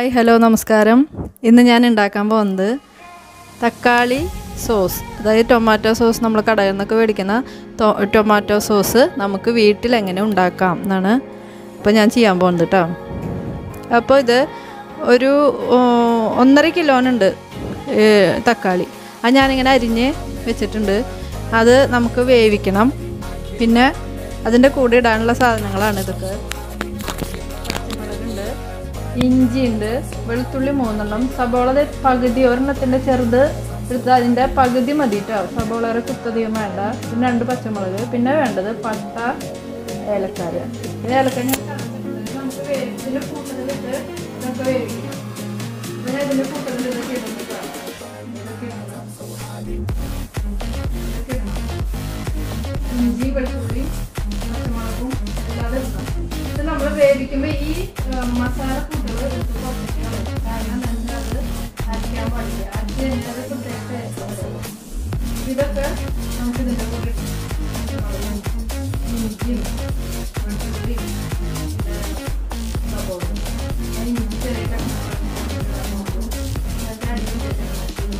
Hi hello നമസ്കാരം ഇന്ന് ഞാൻ ഉണ്ടാക്കാൻ പോകുന്നത് തക്കാളി സോസ് അതായത് ടൊമാറ്റോ സോസ് നമ്മൾ കടയിൽ നിന്നൊക്കെ മേടിക്കുന്ന ടൊ- ടൊമാറ്റോ സോസ് നമുക്ക് വീട്ടിൽ എങ്ങനെ ഉണ്ടാക്കാം എന്നാണ് ഇപ്പോൾ ഞാൻ ചെയ്യാൻ പോകുന്നത് കേട്ടോ അപ്പോൾ ഇത് ഒരു ഓ, ഒന്നര കിലോനുണ്ട് ഏ, തക്കാളി അത് ഞാനിങ്ങനെ അരിഞ്ഞ് വെച്ചിട്ടുണ്ട് അത് നമുക്ക് വേവിക്കണം പിന്നെ അതിൻ്റെ കൂടെ ഇടാനുള്ള സാധനങ്ങളാണ് ഇതൊക്കെ പച്ചമുളകുണ്ട് ഇഞ്ചിയുണ്ട് വെളുത്തുള്ളി മൂന്നെണ്ണം സബോള ദേ പകുതി ഒരെണ്ണത്തിൻ്റെ ചെറുത് എടുത്ത് അതിൻ്റെ പകുതി മതി കേട്ടോ സബോളയുടെ കുത്തധികം വേണ്ട പിന്നെ രണ്ട് പച്ചമുളക് പിന്നെ വേണ്ടത് പട്ട ഏലക്കായ പിന്നെ ഏലക്കായ ഞാൻ ചതച്ചിട്ടുണ്ട്. നമുക്ക് വേ- ഇതിൻ്റെ കൂട്ടത്തിലിട്ട് നമുക്ക് വേവിക്കാം പിന്നെ ഇതിൻ്റെ കൂട്ടത്തിൽ ഇതൊക്കെ ഇടുന്നു കേട്ടോ ഇതൊക്കെ ഇടണം. ഇതൊക്കെ ഇടണം. ഇഞ്ചി വെളുത്തുള്ളി പച്ചമുളകും എല്ലാതും ഇടണം ഇത് നമ്മൾ വേവിക്കുമ്പോൾ ഈ ഏഹ്, മസാല കൂട്ടുകൾ എടുത്ത് പുറത്തേക്ക് കളയും. കാരണം നമുക്ക് അത് അരയ്ക്കാൻ പാടില്ല അരച്ച് കഴിഞ്ഞാൽ അത് പ്രത്യേക taste വരും. ഇതൊക്കെ നമുക്ക് ഇതിൻ്റെ കൂടെ ഇട്ട് പച്ചമുളകും ഇഞ്ചിയും വെളുത്തുള്ളിയും പിന്നെ സവോളയും. ആ ഇഞ്ചി ചെറിയ കഷ്ണങ്ങളാക്കി ഇടാൻ നോക്കും. എന്നിട്ട് അരിഞ്ഞ് വെച്ചിട്ടുണ്ട്.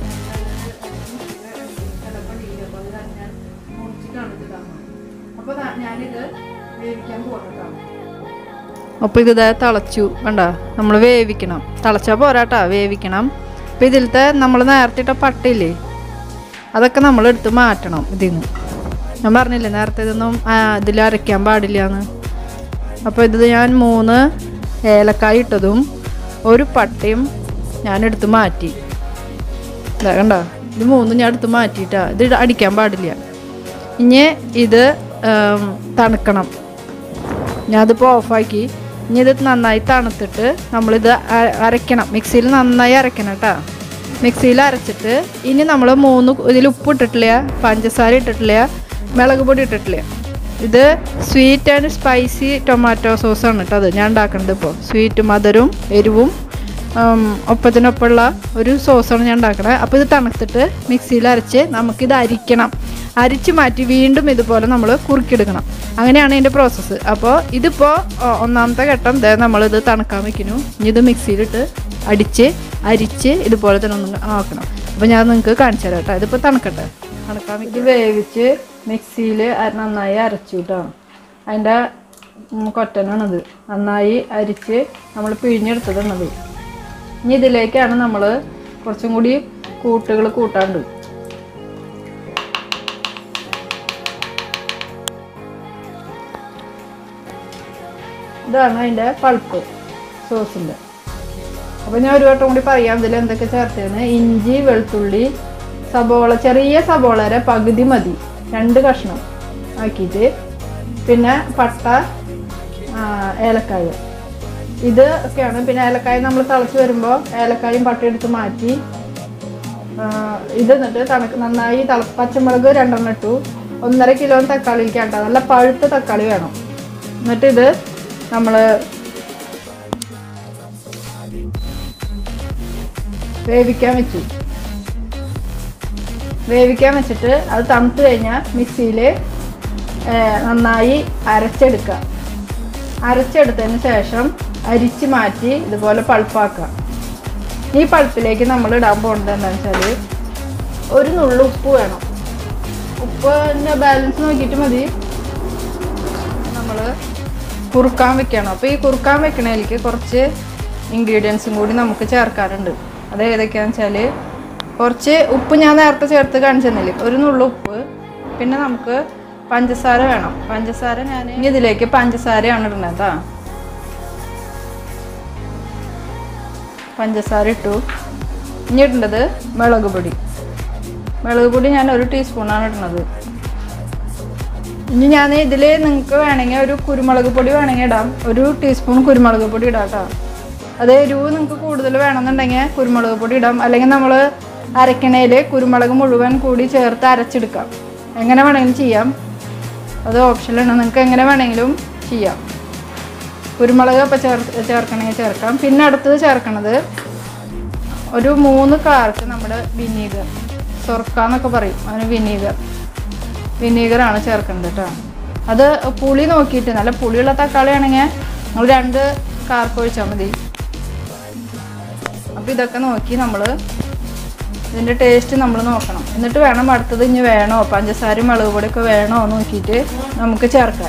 അപ്പൊ ഞാനിത് വേവിക്കാൻ പോകട്ടോ അപ്പോൾ ഇത് ഇതാ തിളച്ചു വേണ്ട നമ്മൾ വേവിക്കണം തിളച്ചാൽ പോരാട്ടാ വേവിക്കണം അപ്പോൾ ഇതിലത്തെ നമ്മൾ നേരത്തെ ഇട്ട പട്ടയില്ലേ അതൊക്കെ നമ്മൾ എടുത്ത് മാറ്റണം ഇതിൽ നിന്ന് ഞാൻ പറഞ്ഞില്ലേ നേരത്തെ ഇതൊന്നും ഇതിൽ അരയ്ക്കാൻ പാടില്ല എന്ന് അപ്പോൾ ഇത് ഞാൻ മൂന്ന് ഏലക്കായ ഇട്ടതും ഒരു പട്ടയും ഞാൻ എടുത്ത് മാറ്റി ഇതാ കണ്ടോ ഇത് മൂന്നും ഞാൻ എടുത്ത് മാറ്റിയിട്ടാ ഇത് ഇട- അടിക്കാൻ പാടില്ല ഇനി ഇത് ഉം, തണുക്കണം ഞാൻ അതിപ്പോൾ ഓഫാക്കി ഇനി ഇത് നന്നായി തണുത്തിട്ട് നമ്മളിത് അ- അരയ്ക്കണം മിക്സിയിൽ നന്നായി അരയ്ക്കണം കേട്ടോ മിക്സിയിൽ അരച്ചിട്ട് ഇനി നമ്മൾ മൂന്ന് ഇതിൽ ഉപ്പ് ഇട്ടിട്ടില്ല പഞ്ചസാര ഇട്ടിട്ടില്ല മുളക് പൊടി ഇട്ടിട്ടില്ല ഇത് സ്വീറ്റ് ആൻഡ് സ്പൈസി ടൊമാറ്റോ സോസാണ് കേട്ടോ അത് ഞാൻ ഉണ്ടാക്കുന്നത് ഇപ്പോൾ സ്വീറ്റ് മധുരവും എരിവും ഉം, ഒപ്പത്തിനൊപ്പമുള്ള ഒരു സോസാണ് ഞാൻ ഉണ്ടാക്കണത് അപ്പോൾ ഇത് തണുത്തിട്ട് മിക്സിയിൽ അരച്ച് നമുക്കിത് അരിക്കണം അരിച്ച് മാറ്റി വീണ്ടും ഇതുപോലെ നമ്മൾ കുറുക്കിയെടുക്കണം അങ്ങനെയാണ് ഇതിൻ്റെ പ്രോസസ്സ് അപ്പോൾ ഇതിപ്പോൾ ഒ- ഒന്നാമത്തെ ഘട്ടം ദേ നമ്മളിത് തണുക്കാൻ വെക്കുന്നു ഇനി ഇത് മിക്സിയിലിട്ട് അടിച്ച് അരിച്ച് ഇതുപോലെ തന്നെ ഒന്ന് ആക്കണം അപ്പോൾ ഞാൻ നിങ്ങൾക്ക് കാണിച്ചു തരാം കേട്ടോ ഇതിപ്പോൾ തണുക്കട്ടെ തണുക്കാൻ ഇത് വേവിച്ച് മിക്സിയിൽ നന്നായി അരച്ചു കേട്ടോ അതിൻ്റെ ഉം, കൊറ്റനാണത് നന്നായി അരിച്ച് നമ്മൾ പിഴിഞ്ഞെടുത്തതാണത് ഇനി ഇതിലേക്കാണ് നമ്മൾ കുറച്ചും കൂടി കൂട്ടുകൾ കൂട്ടാണ്ട് ഇതാണ് അതിൻ്റെ പൾപ്പ് സോസിൻ്റെ അപ്പോൾ ഞാൻ ഒരു വട്ടം കൂടി പറയാം ഇതിൽ എന്തൊക്കെ ചേർത്തതെന്ന് ഇഞ്ചി വെളുത്തുള്ളി സബോള ചെറിയ സബോളയുടെ പകുതി മതി രണ്ട് കഷ്ണം ആക്കിയിട്ട് പിന്നെ പട്ട ആ, ഏലക്കായ ഇത് ഒക്കെയാണ് പിന്നെ ഏലക്കായ നമ്മൾ തിളച്ച് വരുമ്പോൾ ഏലക്കായും പട്ടയും എടുത്ത് മാറ്റി ആ, ഇത് എന്നിട്ട് തണുക്ക് നന്നായി തിള പച്ചമുളക് രണ്ടെണ്ണം ഇട്ടു ഒന്നര കിലോ തക്കാളിക്കാണ്ട നല്ല പഴുത്ത തക്കാളി വേണം എന്നിട്ട് ഇത് നമ്മൾ വേവിക്കാൻ വെച്ചു വേവിക്കാൻ വെച്ചിട്ട് അത് തണുത്ത് കഴിഞ്ഞാൽ മിക്സിയിൽ നന്നായി അരച്ചെടുക്കുക അരച്ചെടുത്തതിന് ശേഷം അരിച്ച് മാറ്റി ഇതുപോലെ പൾപ്പാക്കുക ഈ പൾപ്പിലേക്ക് നമ്മൾ ഇടാൻ പോകുന്നത് എന്താണെന്ന് വെച്ചാൽ ഒരു നുള്ളു ഉപ്പ് വേണം ഉപ്പിൻ്റെ ബാലൻസ് നോക്കിയിട്ട് മതി നമ്മൾ കുറുക്കാൻ വെക്കണം അപ്പോൾ ഈ കുറുക്കാൻ വെക്കണതിലേക്ക് കുറച്ച് ഇൻഗ്രീഡിയൻസും കൂടി നമുക്ക് ചേർക്കാറുണ്ട് അത് ഏതൊക്കെയാണെന്ന് വെച്ചാൽ കുറച്ച് ഉപ്പ് ഞാൻ നേരത്തെ ചേർത്ത് കാണിച്ചു തന്നില്ലേ ഒരു നുള്ളു ഉപ്പ് പിന്നെ നമുക്ക് പഞ്ചസാര വേണം പഞ്ചസാര ഞാൻ ഇനി ഇതിലേക്ക് പഞ്ചസാരയാണ് ഇടുന്നത് കേട്ടോ പഞ്ചസാര ഇട്ടു ഇനി ഇടേണ്ടത് മുളക് പൊടി മുളക് പൊടി ഞാൻ ഒരു ടീസ്പൂണാണ് ഇടുന്നത് ഇനി ഞാൻ ഇതിൽ നിങ്ങൾക്ക് വേണമെങ്കിൽ ഒരു കുരുമുളക് പൊടി വേണമെങ്കിൽ ഇടാം ഒരു ടീസ്പൂൺ കുരുമുളക് പൊടി ഇടാം കേട്ടോ അത് എരിവ് നിങ്ങൾക്ക് കൂടുതൽ വേണമെന്നുണ്ടെങ്കിൽ കുരുമുളക് പൊടി ഇടാം അല്ലെങ്കിൽ നമ്മൾ അരക്കണയിൽ കുരുമുളക് മുഴുവൻ കൂടി ചേർത്ത് അരച്ചെടുക്കാം എങ്ങനെ വേണമെങ്കിലും ചെയ്യാം അത് ഓപ്ഷനിലാണ് നിങ്ങൾക്ക് എങ്ങനെ വേണമെങ്കിലും ചെയ്യാം കുരുമുളക് അപ്പം ചേർ ചേർക്കണമെങ്കിൽ ചേർക്കാം പിന്നെ അടുത്തത് ചേർക്കണത് ഒരു മൂന്ന് കാർക്ക് നമ്മുടെ വിനീഗർ സൊർക്ക എന്നൊക്കെ പറയും അതിന് വിനീഗർ വിനീഗറാണ് ചേർക്കേണ്ടത് കേട്ടോ അത് പുളി നോക്കിയിട്ട് നല്ല പുളിയുള്ള തക്കാളി ആണെങ്കിൽ നമ്മൾ രണ്ട് കാർക്ക് ഒഴിച്ചാൽ മതി അപ്പോൾ ഇതൊക്കെ നോക്കി നമ്മൾ ഇതിൻ്റെ ടേസ്റ്റ് നമ്മൾ നോക്കണം എന്നിട്ട് വേണം അടുത്തത് ഇനി വേണോ പഞ്ചസാരയും മുളക് പൊടിയൊക്കെ വേണോ നോക്കിയിട്ട് നമുക്ക് ചേർക്കാൻ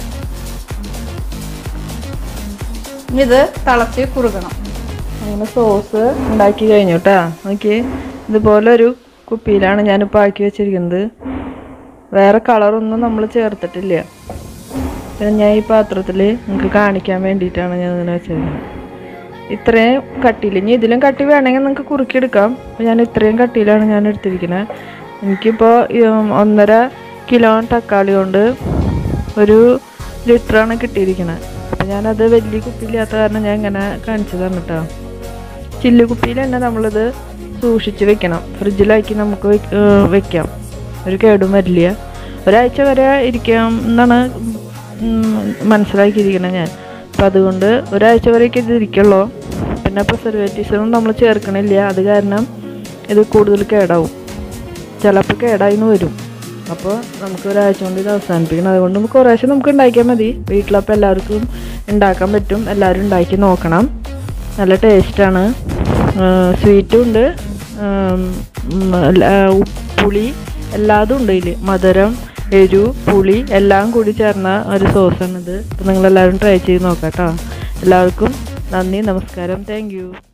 ഇനി ഇത് തിളച്ച് കുറുകണം അങ്ങനെ സോസ് ഉണ്ടാക്കി കഴിഞ്ഞു കേട്ടോ നോക്കി ഇതുപോലെ ഒരു കുപ്പിയിലാണ് ഞാനിപ്പോൾ ആക്കി വെച്ചിരിക്കുന്നത് വേറെ കളറൊന്നും നമ്മൾ ചേർത്തിട്ടില്ല പിന്നെ ഞാൻ ഈ പാത്രത്തിൽ നിങ്ങൾക്ക് കാണിക്കാൻ വേണ്ടിയിട്ടാണ് ഞാൻ ഇങ്ങനെ വെച്ചിരിക്കുന്നത് ഇത്രയും കട്ടിയിൽ ഇനി ഇതിലും കട്ടി വേണമെങ്കിൽ നിങ്ങൾക്ക് കുറുക്കിയെടുക്കാം അപ്പോൾ ഞാൻ ഇത്രയും കട്ടിയിലാണ് ഞാൻ എടുത്തിരിക്കുന്നത് എനിക്കിപ്പോൾ ഒന്നര കിലോ തക്കാളി കൊണ്ട് ഒരു ലിറ്ററാണ് കിട്ടിയിരിക്കുന്നത് അപ്പോൾ ഞാനത് വലിയ കുപ്പിയില്ലാത്ത കാരണം ഞാൻ ഇങ്ങനെ കാണിച്ചതാണ് കേട്ടോ ചില്ല് കുപ്പിയിൽ തന്നെ നമ്മളിത് സൂക്ഷിച്ച് വെക്കണം ഫ്രിഡ്ജിലാക്കി നമുക്ക് വെക്ക- ഏർ വെക്കാം ഒരു കേടും വരില്ല ഒരാഴ്ച വരെ ഇരിക്കാം എന്നാണ് ഉം, മനസ്സിലാക്കിയിരിക്കുന്നത് ഞാൻ അപ്പം അതുകൊണ്ട് ഒരാഴ്ച വരെയൊക്കെ ഇത് ഇരിക്കുള്ളൂ പിന്നെ പ്രിസർവേറ്റീവ്സൊന്നും നമ്മൾ ചേർക്കണില്ല അത് കാരണം ഇത് കൂടുതൽ കേടാവും ചിലപ്പോൾ കേടായിന്ന് വരും അപ്പോൾ നമുക്ക് ഒരാഴ്ച കൊണ്ട് ഇത് അവസാനിപ്പിക്കണം അതുകൊണ്ട് നമുക്ക് കുറേശ്ശെ നമുക്ക് ഉണ്ടാക്കിയാൽ മതി വീട്ടിലപ്പോൾ എല്ലാവർക്കും ഉണ്ടാക്കാൻ പറ്റും എല്ലാവരും ഉണ്ടാക്കി നോക്കണം നല്ല ടേസ്റ്റാണ് സ്വീറ്റും ഉണ്ട് ഉം, ഉം, അല്ല, ഉപ്പ്, പുളി എല്ലാതും ഉണ്ട് ഇതിൽ മധുരം എരു പുളി എല്ലാം കൂടി ചേർന്ന ഒരു സോസാണിത് അപ്പോൾ നിങ്ങളെല്ലാവരും ട്രൈ ചെയ്ത് നോക്കാം കേട്ടോ എല്ലാവർക്കും നന്ദി നമസ്കാരം താങ്ക് യു